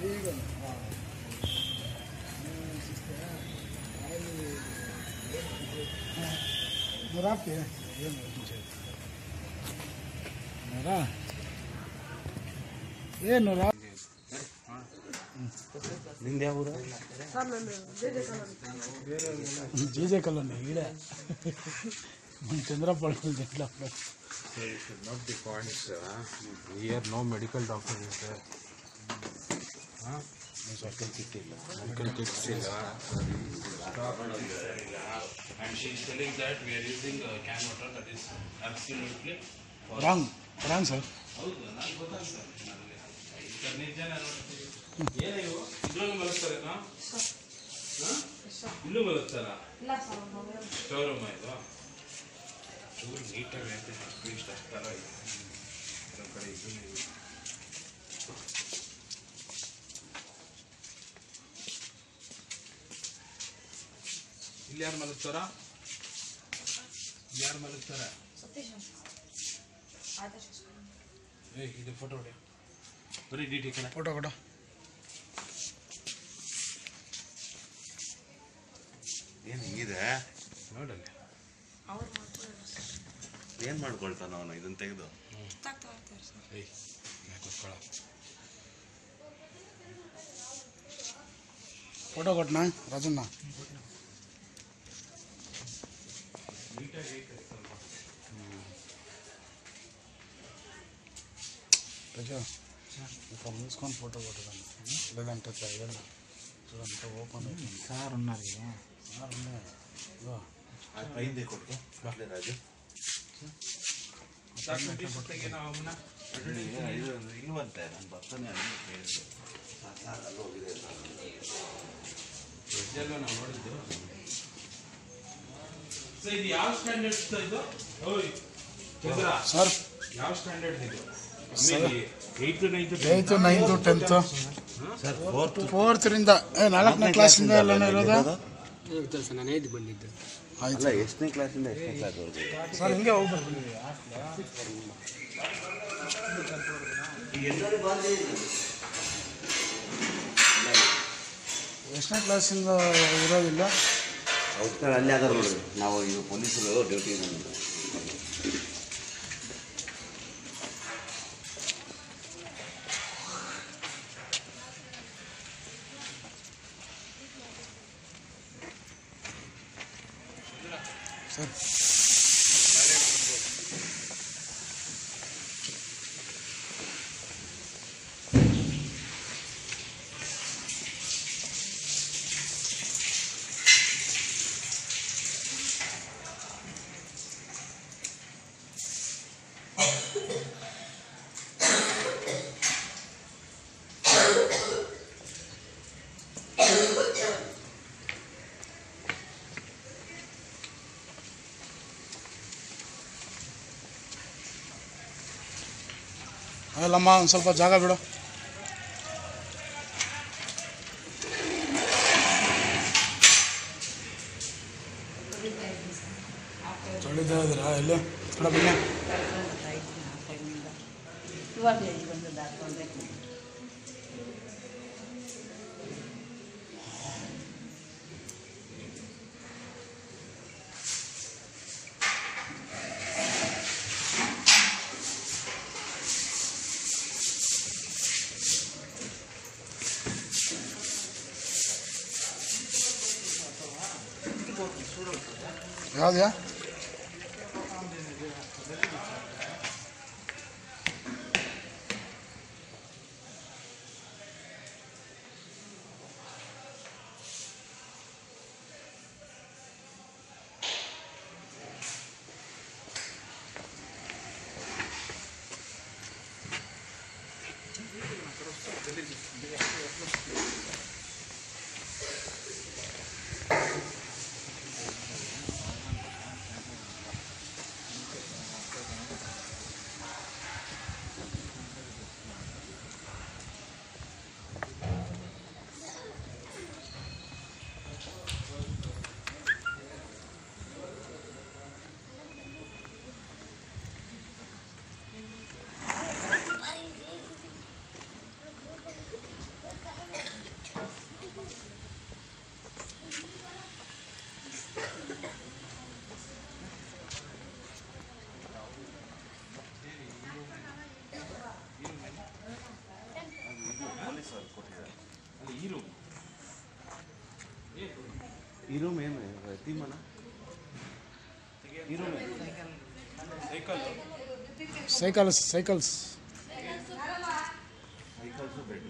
ನೂರಾಪ್ತಿ ಏನು ನೂರಾ ಏನು ನೂರಾ ನಿಂದು ಯಾವ ಊರು ಜೆ ಜೆ ಕಾಲೋನಿ ಈಡೆ ಚಂದ್ರಪ್ಪ ಜಂಟ್ಲ So you should not be points. Uh, here no medical doctor is there. Huh? Medical kit ಇಲ್ಲ. Medical kits ಇಲ್ಲ. And she is telling that we are using uh, can water that is absolutely for wrong wrong sir ಹೌದು ನನಗೆ ಗೊತ್ತಾಗ್ತದೆ ನನಗೆ ಈಗ ನಿಜ ನಾನು ಏನೇ ಇವು ಇದ್ರೊಳಗೆ ಮಲಗ್ತಾರೇನಾ ಹಾಂ ಇಲ್ಲೂ ಮಲಗ್ತಾರಾ ಶೋರೂಮ್ ಇದು ಚೂರು ನೀಟಾಗಿ ಹೇಳ್ತೀನಿ ಅಟ್ಲೀಸ್ಟ್ ಅಷ್ಟಲ್ಲ ಇದು ನಮ್ಮ ಕಡೆ ಇದು ನೀವು ಇಲ್ಲಿ ಯಾರು ಮಲಗ್ತಾರಾ ಯಾರು ಮಲಗ್ತಾರ ಏ ಇದು ಫೋಟೋ ಹೊಡಿ ಬರೀ ಡಿ ಟಿ ಕಡೆ ಫೋಟೋ ಕೊಡು ಏನು ಇದೆ ನೋಡಲ್ಲಿ ಏನು ಮಾಡ್ಕೊಳ್ತಾನ ಅವನು ಇದನ್ನ ತೆಗೆದು ಏಯ್ ಕೂತ್ಕೊಳ್ಳ ಫೋಟೋ ಕೊಟ್ಟನಾ ರಾಜಣ್ಣ ರಜ ఇక మూసుకొని ఫోటో కొట్టదాన్ని లేదంటే చదవండి చూడండి ఓపెన్ సార్ ఉన్నారు సార్ ఉన్నాయి ఇదిగో. ಆ ಪೈಂದೆ ಕೊಟ್ಟು ಬಾಟ್ಲೆ ರಾಜು ನಾವು ಅಮ್ಮನ ಈಗ ಇದು ಇಲ್ವಂತೆ ನಾನು ಬರ್ತಾನೆ ಅಂತ ಹೇಳಿದ್ದು ಸಾರ್, ಸಾರ್, ಅಲ್ಲಿ ಹೋಗಿದೆ ಸಾರ್. ಇದೆಲ್ಲ ನಾವು ನೋಡಿದ್ದು ಸೊ ಇದು ಯಾವ ಸ್ಟ್ಯಾಂಡರ್ಡ್ಸ್ ಇದು ಓಯ್ ಚಂದ್ರ ಸರ್ ಯಾವ ಸ್ಟ್ಯಾಂಡರ್ಡ್ ಇದು eighth ninth eighth ninth tenth sir fourth ಫೋರ್ತ್ರಿಂದ ಏ ನಾಲ್ಕನೇ ಕ್ಲಾಸಿಂದ ಎಲ್ಲನೇ ಇರೋದು ಆಯ್ತು ಅಲ್ಲ ಎಷ್ಟನೇ ಕ್ಲಾಸಿಂದ ಎಷ್ಟನೇ ಕ್ಲಾಸ್ವರೆಗೂ ಸರ್ ಹಿಂಗೆ ಹೋಗ್ಬರ್ತೀನಿ ಎಷ್ಟನೇ ಕ್ಲಾಸಿಂದ ಇರೋದಿಲ್ಲ ಔಟ್ಕರ್ ಅಲ್ಲಿ ಅದಾರ ನೋಡಿ ನಾವು ಈಗ ಪೊಲೀಸರು ಡ್ಯೂಟಿ ಸರ್ ಅಲ್ಲಮ್ಮ ಒಂದು ಸ್ವಲ್ಪ ಜಾಗ ಬಿಡು ತೊಳಿತಾ ಇದ್ದೀರಾ ಎಲ್ಲೇ ಕಡೆ ಬನ್ನಿ ಯಾವ್ದ್ಯಾ ಈ ರೂಮ್ ಈ ರೂಮ್ ಏನು ತೀಮನ ಈ room cycle cycles cycles cycles bed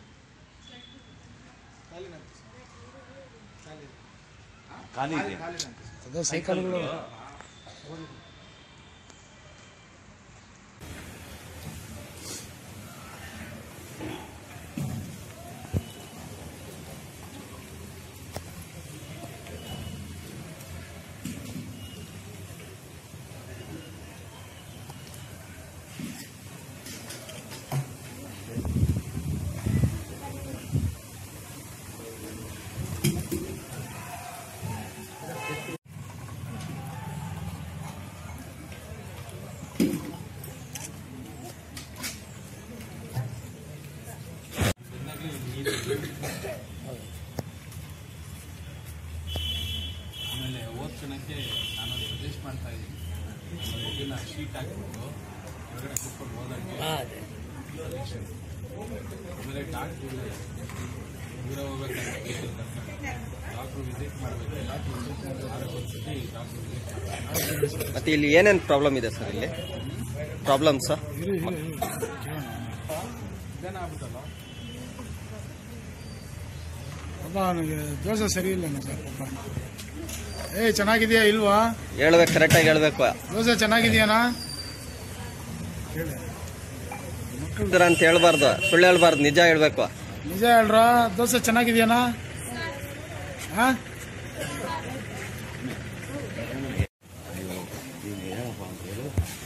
ಖಾಲಿ ಇದೆ ಅದೇ ಸೈಕಲ್ಗಳು ಆಮೇಲೆ ಓದ್ಸೋಣಕ್ಕೆ ನಾನು ಸಜೆಸ್ಟ್ ಮಾಡ್ತಾ ಇದ್ದೀನಿ ಇದನ್ನ ಶೀಟ್ ಹಾಕ್ಬಿಟ್ಟು ಹೊರಗಡೆ ಕೂತ್ಕೊಂಡು ಓದೋಕ್ಕೆ ಸಜೆಷನ್ ಆಮೇಲೆ ಡಾಕ್ಟ್ರು ದೂರ ಹೋಗ್ಬೇಕಂತ ಡಾಕ್ಟ್ರು ವಿಸಿಟ್ ಮಾಡಬೇಕು ಎಲ್ಲ ಒಂದ್ಸತಿ ಡಾಕ್ಟ್ರು ವಿಸಿಟ್ ಮಾಡ್ತಾರೆ ಮತ್ತೆ ಇಲ್ಲಿ ಏನೇನು ಪ್ರಾಬ್ಲಮ್ ಇದೆ ಸರ್ ಇಲ್ಲಿ ಪ್ರಾಬ್ಲಮ್ಸ್ ಇರು ಇರು ಇರು ನಿಧಾನ ಆಗ್ಬಿಟ್ಟಲ್ಲ ಪಾಪ ಅವನಿಗೆ ದೋಸೆ ಸರಿ ಇಲ್ಲ ಸರ್ ಪಾಪ ಏಯ್ ಚೆನ್ನಾಗಿದೆಯಾ ಇಲ್ವಾ ಹೇಳ್ಬೇಕು ಕರೆಕ್ಟಾಗಿ ಹೇಳ್ಬೇಕು ದೋಸೆ ಚೆನ್ನಾಗಿದೆಯಾನಾ ಇದ್ರ ಅಂತ ಹೇಳ್ಬಾರ್ದು ಸುಳ್ಳು ಹೇಳ್ಬಾರ್ದು ನಿಜ ಹೇಳ್ಬೇಕು ನಿಜ ಹೇಳ್ರ ದೋಸೆ ಚೆನ್ನಾಗಿದೆಯಾನಾ ಹಾ ನೀನು ಏನಪ್ಪ ಅಂತ ಹೇಳು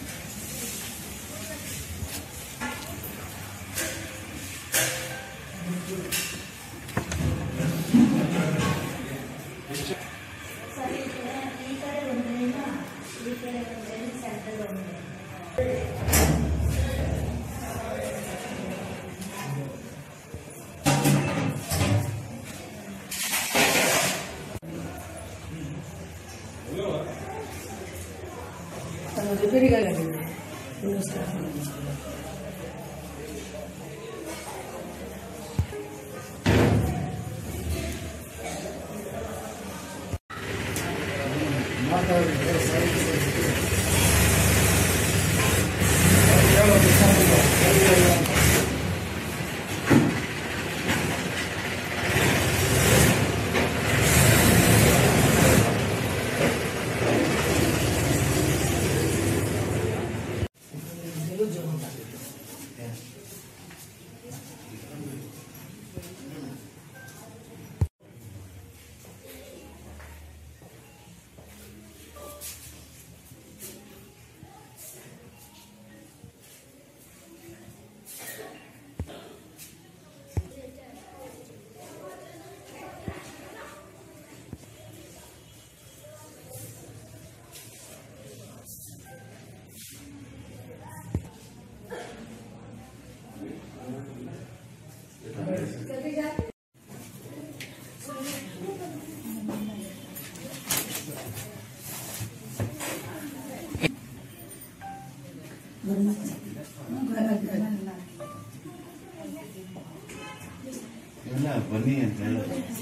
ಇಲ್ಲ ಬನ್ನಿ ಅಂತ ಹೇಳು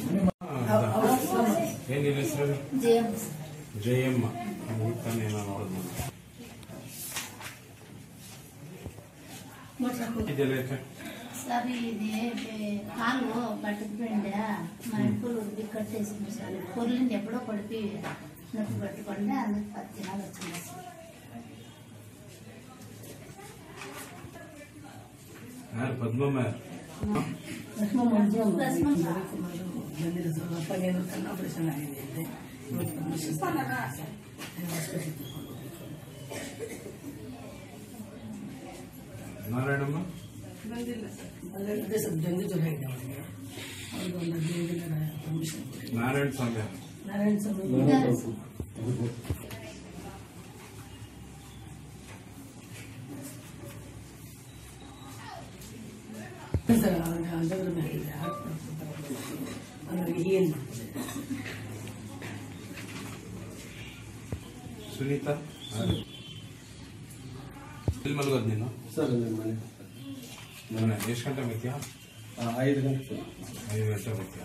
ಏನಿಲ್ಲ ಹೆಸರು ಜಯಮ್ಮ ತಾನೇನೋ ನೋಡಿದ್ನು ಇದೆಲ್ಲ ಯಾಕೆ? ಸರಿ ಇದೆ బే- కాలు పట్టుకుపోయిండే మా ఇంట్లో ఉడికి కట్టేసింది సార్ పొర్లింది ఎప్పుడో పడిపి నొప్పి పట్టుకోండి అందుకు పది దినాలు వచ్చింది సార్ ಯಾರು ಪದ್ಮಮ್ಮ ಯಾರು? ನಾರಾಯಣಮ್ಮ ನಾರಾಯಣ ಸ್ವಾಮಿ ಯಾರು? ಸುನೀತಾ ಯಾರು? ಎಲ್ಲಿ ಮಲ್ಗೋದು ನೀನು ಮನೆ ಎಷ್ಟು ಗಂಟೆ ಬರ್ತೀಯಾ ಐದು ಗಂಟೆ ಐದು ಗಂಟೆ ಬರ್ತೀಯ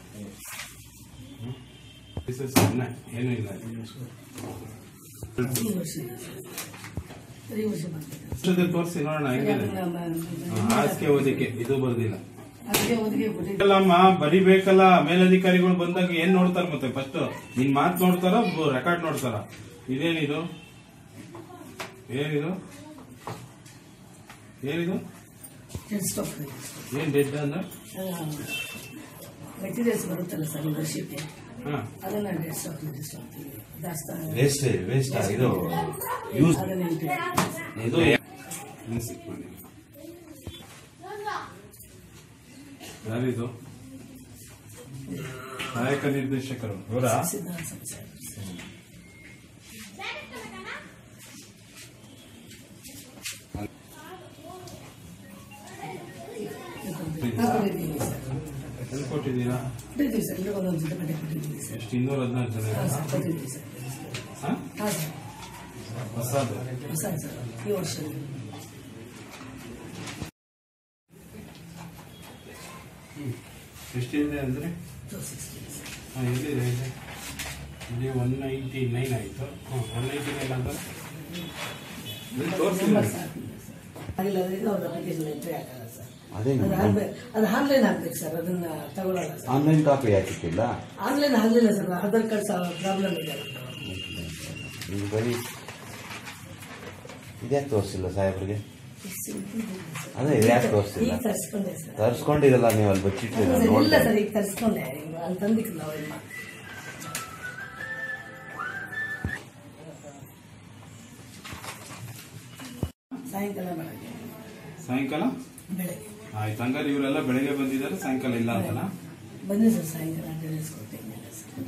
ಸರ್ ಸುಮ್ಮನೆ ಏನೂ ಇಲ್ಲ ವರ್ಷದ ತೋರಿಸಿ ನೋಡೋಣ ಹೆಂಗಿದೆ ಹಾ, ಹಾಸಿಗೆ ಓದಿಕೆ ಇದು ಬರ್ದಿಲ್ಲ ಅಲ್ಲಮ್ಮ ಬರಿಬೇಕಲ್ಲ ಮೇಲಧಿಕಾರಿಗಳು ಬಂದಾಗ ಏನ್ ನೋಡ್ತಾರ ಮತ್ತೆ ಫಸ್ಟ್ ನಿನ್ ಮಾತ್ ನೋಡ್ತಾರ ರೆಕಾರ್ಡ್ ನೋಡ್ತಾರ ಇದೇನಿದು ಏನಿದು ಏನಿದು ಏನ್ ಡೆಡ್ ಅಂದ್ರೆ ಮೆಟೀರಿಯಲ್ಸ್ ಬರುತ್ತಲ್ಲ ಸರ್ ಮೆಂಬರ್ಶಿಪ್ ಹಾ ಅದನ್ನ ಡೆಡ್ ಸ್ಟಾಕ್ ಸ್ಟಾಕ್ ಜಾಸ್ತಿ ವೇಸ್ಟ್ ವೇಸ್ಟ್ ಇದು ಯೂಸ್ ಅದನ್ನ ಎಂಟ್ರಿ ಇದು ಇನ್ನು ಸಿಕ್ ಮಾಡಿ ಯಾರಿದು ಸಹಾಯಕ ನಿರ್ದೇಶಕರು ಇವರಾ ಸಿದ್ಧಾಂತ ಸಂಸ್ಥೆ. ಕೊಟ್ಟಿದ್ದೀವಿ ಸರ್ ಎಲ್ಲಿ ಕೊಟ್ಟಿದ್ದೀರಾ ಕೊಟ್ಟಿದ್ದೀವಿ ಸರ್ ಇಲ್ಲಿ ಒಂದೊಂದು ಜೊತೆ ಬಟ್ಟೆ ಕೊಟ್ಟಿದ್ದೀವಿ ಸರ್ ಎಷ್ಟು ಇನ್ನೂರ ಹದಿನಾರು ಜನ ಹಾಂ ಇದ್ದಾರಾ? ಸರ್ ಕೊಟ್ಟಿದ್ದೀವಿ ಸರ್ ಹಾ? ಹಾಂ ಸರ್ ಹೊಸದು ಹೊಸ ಸರ್ ಈ ವರ್ಷದಲ್ಲಿ ಎಷ್ಟಿದೆ ಅಂದ್ರೆ ಟೂ ಸಿಕ್ಸ್ಟಿ ಸರ್ ಹಾಂ ಎಲ್ಲಿದೆ ಇದೆ ಇಲ್ಲಿ ಒನ್ ನೈಂಟಿ ನೈನ್ ಆಯಿತು ಹ್ಞೂ ಒನ್ ನೈಂಟಿ ನೈನ್ ಅಂದ್ರೆ ಇಲ್ಲಿ ತೋರಿಸಿಲ್ಲ ನಂಬರ್ ಸರ್ ಆಗಿಲ್ಲ ಅಂದ್ರೆ ಅವ್ರ ಅಪ್ಲಿಕೇಶನ್ ಎಂಟ್ರಿ ಆಗಲ್ಲ ಸರ್ ಅದೇ ಅದು ಹಾಕ್ಬೇಕು ಅದು ಆನ್ಲೈನ್ ಹಾಕ್ಬೇಕು ಸರ್ ಅದನ್ನ ತಗೊಳ್ಳಲ್ಲ ಸರ್ ಆನ್ಲೈನ್ ಕಾಪಿ ಹಾಕಿಟ್ಟಿಲ್ಲ ಆನ್ಲೈನ್ ಆಗಲಿಲ್ಲ ಸರ್ ಆಧಾರ್ ಕಾರ್ಡ್ ಪ್ರಾಬ್ಲಮ್ ಇದೆ ಈಗ ಬರೀ ಇದ್ಯಾಕೆ ತೋರಿಸಿಲ್ಲ ಸಾಹೇಬ್ರಿಗೆ ಅದೇ ಇದ್ಯಾಕೆ ತೋರಿಸಿಲ್ಲ ಈಗ ತರಿಸ್ಕೊಂಡೆ ಸರ್ ತರಿಸ್ಕೊಂಡಿರಲ್ಲ ನೀವು ಅಲ್ಲಿ ಬಚ್ಚಿಟ್ಟಿಲ್ಲ ಇಲ್ಲ ನೋಡ್ದೆ ಸರ್ ಈಗ ತರಿಸ್ಕೊಂಡೆ ಈಗ ಅಲ್ಲಿ ತಂದಿಕ್ಕೆ ನಾವು ಇಲ್ಲಿ ಸಾಯಂಕಾಲ ಬೆಳಗ್ಗೆ ಸಾಯಂಕಾಲ ಬೆಳಗ್ಗೆ ಆಯ್ತು ಹಂಗಾರೆ ಇವರೆಲ್ಲ ಬೆಳಗ್ಗೆ ಬಂದಿದ್ದಾರೆ ಸಾಯಂಕಾಲ ಇಲ್ಲ ಅಂತನಾ ಬನ್ನಿ ಸರ್ ಸಾಯಂಕಾಲ ಅಟೆಂಡೆನ್ಸ್ ಕೊಡ್ತೀನಿ ಸರ್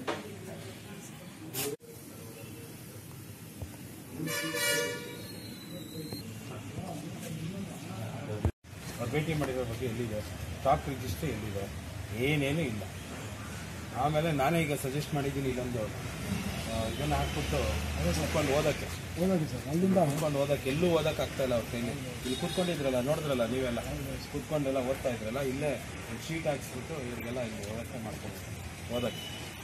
ಅವ್ರು ಭೇಟಿ ಮಾಡಿರೋ ಬಗ್ಗೆ ಎಲ್ಲಿದೆ ಸ್ಟಾಕ್ ರಿಜಿಸ್ಟರ್ ಎಲ್ಲಿದೆ ಏನೇನು ಇಲ್ಲ ಆಮೇಲೆ ನಾನೇ ಈಗ ಸಜೆಸ್ಟ್ ಮಾಡಿದ್ದೀನಿ ಇಲ್ಲೊಂದು ಆ, ಇದನ್ನ ಹಾಕ್ಬಿಟ್ಟು ಕೂತ್ಕೊಂಡು ಓದಕ್ಕೆ ಓದೋದು ಸರ್ ಅಲ್ಲಿಂದ ಕೂತ್ಕೊಂಡು ಓದಕ್ಕೆ ಎಲ್ಲೂ ಓದಕ್ಕೆ ಆಗ್ತಾ ಇಲ್ಲ ಅವ್ರ ಕೈಲಿ ಇಲ್ಲಿ ಕೂತ್ಕೊಂಡಿದ್ರಲ್ಲ ನೋಡಿದ್ರಲ್ಲ ನೀವೆಲ್ಲ ಕೂತ್ಕೊಂಡೆಲ್ಲ ಓದ್ತಾ ಇದ್ರಲ್ಲ ಇಲ್ಲೇ ಶೀಟ್ ಹಾಕ್ಸ್ಬಿಟ್ಟು ಇವ್ರಿಗೆಲ್ಲ ಇಲ್ಲಿ ವ್ಯವಸ್ಥೆ ಮಾಡ್ಕೊಬೇಕು ಓದಕ್ಕೆ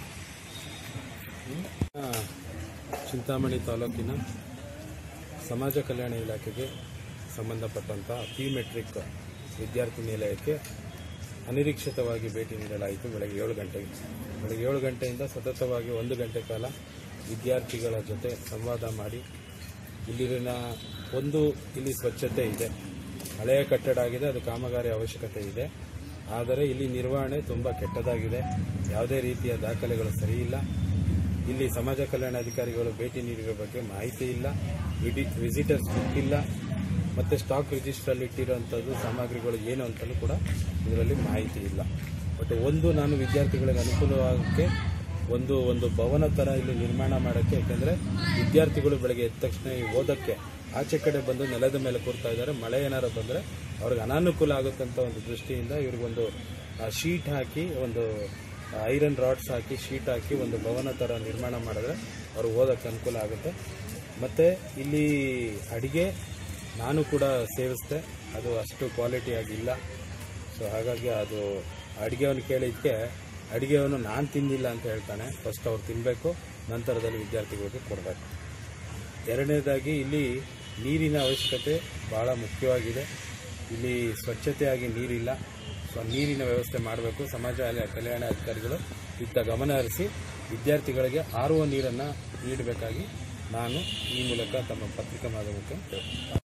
ಆ, ಚಿಂತಾಮಣಿ ತಾಲೂಕಿನ ಸಮಾಜ ಕಲ್ಯಾಣ ಇಲಾಖೆಗೆ ಸಂಬಂಧಪಟ್ಟಂಥ ಪಿ ಮೆಟ್ರಿಕ್ ವಿದ್ಯಾರ್ಥಿ ನಿಲಯಕ್ಕೆ ಅನಿರೀಕ್ಷಿತವಾಗಿ ಭೇಟಿ ನೀಡಲಾಯಿತು ಬೆಳಗ್ಗೆ ಏಳು ಗಂಟೆಗೆ ಬೆಳಗ್ಗೆ ಏಳು ಗಂಟೆಯಿಂದ ಸತತವಾಗಿ ಒಂದು ಗಂಟೆ ಕಾಲ ವಿದ್ಯಾರ್ಥಿಗಳ ಜೊತೆ ಸಂವಾದ ಮಾಡಿ ಇಲ್ಲಿನ ಒಂದು ಇಲ್ಲಿ ಸ್ವಚ್ಛತೆ ಇದೆ ಹಳೆಯ ಕಟ್ಟಡ ಆಗಿದೆ ಅದು ಕಾಮಗಾರಿ ಅವಶ್ಯಕತೆ ಇದೆ ಆದರೆ ಇಲ್ಲಿ ನಿರ್ವಹಣೆ ತುಂಬ ಕೆಟ್ಟದಾಗಿದೆ ಯಾವುದೇ ರೀತಿಯ ದಾಖಲೆಗಳು ಸರಿಯಿಲ್ಲ ಇಲ್ಲಿ ಸಮಾಜ ಕಲ್ಯಾಣ ಅಧಿಕಾರಿಗಳು ಭೇಟಿ ನೀಡಿರೋ ಬಗ್ಗೆ ಮಾಹಿತಿ ಇಲ್ಲ ವಿಡಿ ವಿಸಿಟರ್ಸ್ ಬುಕ್ ಇಲ್ಲ ಮತ್ತು ಸ್ಟಾಕ್ ರಿಜಿಸ್ಟ್ರಲ್ಲಿ ಇಟ್ಟಿರೋಂಥದ್ದು ಸಾಮಗ್ರಿಗಳು ಏನು ಅಂತಲೂ ಕೂಡ ಇದರಲ್ಲಿ ಮಾಹಿತಿ ಇಲ್ಲ ಬಟ್ ಒಂದು ನಾನು ವಿದ್ಯಾರ್ಥಿಗಳಿಗೆ ಅನುಕೂಲವಾಗಕ್ಕೆ ಒಂದು ಒಂದು ಭವನ ಥರ ಇಲ್ಲಿ ನಿರ್ಮಾಣ ಮಾಡೋಕ್ಕೆ ಯಾಕೆಂದರೆ ವಿದ್ಯಾರ್ಥಿಗಳು ಬೆಳಗ್ಗೆ ಎದ್ದ ತಕ್ಷಣ ಈ ಓದಕ್ಕೆ ಆಚೆ ಕಡೆ ಬಂದು ನೆಲದ ಮೇಲೆ ಕೂರ್ತಾ ಇದ್ದಾರೆ ಮಳೆ ಏನಾರು ಬಂದರೆ ಅವ್ರಿಗೆ ಅನಾನುಕೂಲ ಆಗುತ್ತಂತ ಒಂದು ದೃಷ್ಟಿಯಿಂದ ಇವ್ರಿಗೊಂದು ಶೀಟ್ ಹಾಕಿ ಒಂದು ಐರನ್ ರಾಡ್ಸ್ ಹಾಕಿ ಶೀಟ್ ಹಾಕಿ ಒಂದು ಭವನ ಥರ ನಿರ್ಮಾಣ ಮಾಡಿದ್ರೆ ಅವ್ರು ಓದೋಕ್ಕೆ ಅನುಕೂಲ ಆಗುತ್ತೆ ಮತ್ತು ಇಲ್ಲಿ ಅಡಿಗೆ ನಾನು ಕೂಡ ಸೇವಿಸಿದೆ ಅದು ಅಷ್ಟು ಕ್ವಾಲಿಟಿ ಆಗಿಲ್ಲ ಸೊ ಹಾಗಾಗಿ ಅದು ಅಡುಗೆಯವನು ಕೇಳಿದ್ದಕ್ಕೆ ಅಡುಗೆಯವನು ನಾನು ತಿಂದಿಲ್ಲ ಅಂತ ಹೇಳ್ತಾನೆ ಫಸ್ಟ್ ಅವ್ರು ತಿನ್ನಬೇಕು ನಂತರದಲ್ಲಿ ವಿದ್ಯಾರ್ಥಿಗಳಿಗೆ ಕೊಡಬೇಕು ಎರಡನೇದಾಗಿ ಇಲ್ಲಿ ನೀರಿನ ಅವಶ್ಯಕತೆ ಭಾಳ ಮುಖ್ಯವಾಗಿದೆ ಇಲ್ಲಿ ಸ್ವಚ್ಛತೆಯಾಗಿ ನೀರಿಲ್ಲ ಸೊ ನೀರಿನ ವ್ಯವಸ್ಥೆ ಮಾಡಬೇಕು ಸಮಾಜ ಕಲ್ಯಾಣ ಅಧಿಕಾರಿಗಳು ಇತ್ತ ಗಮನ ಹರಿಸಿ ವಿದ್ಯಾರ್ಥಿಗಳಿಗೆ ಆರುವ ನೀರನ್ನು ನೀಡಬೇಕಾಗಿ ನಾನು ಈ ಮೂಲಕ ತಮ್ಮ ಪತ್ರಿಕಾ ಮಾಧ್ಯಮಕ್ಕೆ